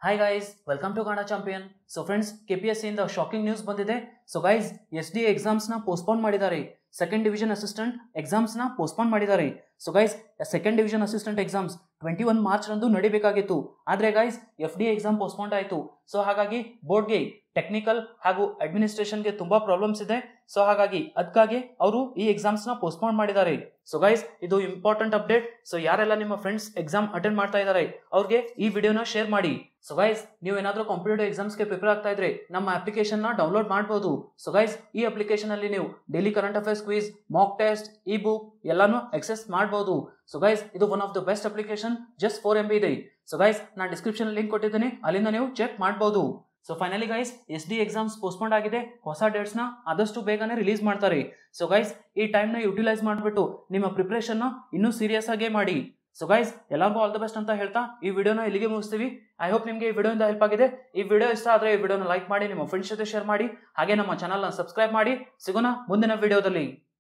hi guys welcome to Kannada champion so friends K P S ಸಿಯಿಂದ shocking news ಬಂದಿದೆ so guys S D ಎಕ್ಸಾಮ್ಸ್ನ postpone ಮಾಡಿದ್ದಾರೆ second division assistant ಎಕ್ಸಾಮ್ಸ್ನ postpone ಮಾಡಿದ್ದಾರೆ so guys second division assistant exams twenty one March ರಂದು ನಡಿಬೇಕಾಗಿತ್ತು ಆದರೆ guys F D exam postpone ಆಯಿತು ಸೊ ಹಾಗಾಗಿ ಬೋರ್ಡ್ಗೆ ಟೆಕ್ನಿಕಲ್ ಹಾಗೂ ಅಡ್ಮಿನಿಸ್ಟ್ರೇಷನ್ಗೆ ತುಂಬಾ ಪ್ರಾಬ್ಲಮ್ಸ್ ಇದೆ ಸೊ ಹಾಗಾಗಿ ಅದಕ್ಕಾಗಿ ಅವರು ಈ ಎಕ್ಸಾಮ್ಸ್ನ ಪೋಸ್ಟ್ಪೋನ್ ಮಾಡಿದ್ದಾರೆ ಸೊ ಗೈಸ್ ಇದು ಇಂಪಾರ್ಟೆಂಟ್ ಅಪ್ಡೇಟ್ ಸೊ ಯಾರೆಲ್ಲ ನಿಮ್ಮ ಫ್ರೆಂಡ್ಸ್ ಎಕ್ಸಾಮ್ ಅಟೆಂಡ್ ಮಾಡ್ತಾ ಇದ್ದಾರೆ ಅವ್ರಿಗೆ ಈ ವಿಡಿಯೋನ ಶೇರ್ ಮಾಡಿ ಸೊ ಗೈಸ್ ನೀವು ಏನಾದರೂ ಕಾಂಪಿಟೇಟಿವ್ ಎಕ್ಸಾಮ್ಸ್ಗೆ ಪ್ರಿಪೇರ್ ಆಗ್ತಾ ಇದ್ರೆ ನಮ್ಮ ಅಪ್ಲಿಕೇಶನ್ನ ಡೌನ್ಲೋಡ್ ಮಾಡಬಹುದು ಸೊ ಗೈಸ್ ಈ ಅಪ್ಲಿಕೇಶನ್ ಅಲ್ಲಿ ನೀವು daily current affairs quiz mock test e book ಎಲ್ಲಾನು ಎಕ್ಸೆಸ್ ಮಾಡಬಹುದು ಸೊ ಗೈಸ್ ಇದು one of the best application just four M B ಇದೆ ಸೊ ಗೈಸ್ ನಾನು ಡಿಸ್ಕ್ರಿಪ್ಷನ್ ಲಿಂಕ್ ಕೊಟ್ಟಿದ್ದೀನಿ ಅಲ್ಲಿಂದ ನೀವು ಚೆಕ್ ಮಾಡಬಹುದು so finally guys S D exams postponed ಆಗಿದೆ ಹೊಸ ಡೇಟ್ಸ್ನ ಆದಷ್ಟು ಬೇಗನೆ ರಿಲೀಸ್ ಮಾಡ್ತಾರೆ ಸೊ ಗೈಸ್ ಈ ಟೈಮ್ನ ಯುಟಿಲೈಸ್ ಮಾಡಿಬಿಟ್ಟು ನಿಮ್ಮ ಪ್ರಿಪ್ರೇಷನ್ನ ಇನ್ನೂ ಸೀರಿಯಸ್ ಆಗೇ ಮಾಡಿ ಸೊ ಗೈಸ್ ಎಲ್ಲರಿಗೂ ಆಲ್ ದ ಬೆಸ್ಟ್ ಅಂತ ಹೇಳ್ತಾ ಈ ವಿಡಿಯೋನ ಇಲ್ಲಿಗೆ ಮುಗಿಸ್ತೀವಿ ಐ ಹೋಪ್ ನಿಮಗೆ ಈ ವಿಡಿಯೋಯಿಂದ ಹೆಲ್ಪ್ ಆಗಿದೆ ಈ ವಿಡಿಯೋ ಇಷ್ಟ ಆದರೆ ಈ ವಿಡಿಯೋನ ಲೈಕ್ ಮಾಡಿ ನಿಮ್ಮ ಫ್ರೆಂಡ್ಸ್ ಜೊತೆ ಶೇರ್ ಮಾಡಿ ಹಾಗೆ ನಮ್ಮ ಚಾನಲ್ನ ಸಬ್ಸ್ಕ್ರೈಬ್ ಮಾಡಿ ಸಿಗೋಣ ಮುಂದಿನ ವಿಡಿಯೋದಲ್ಲಿ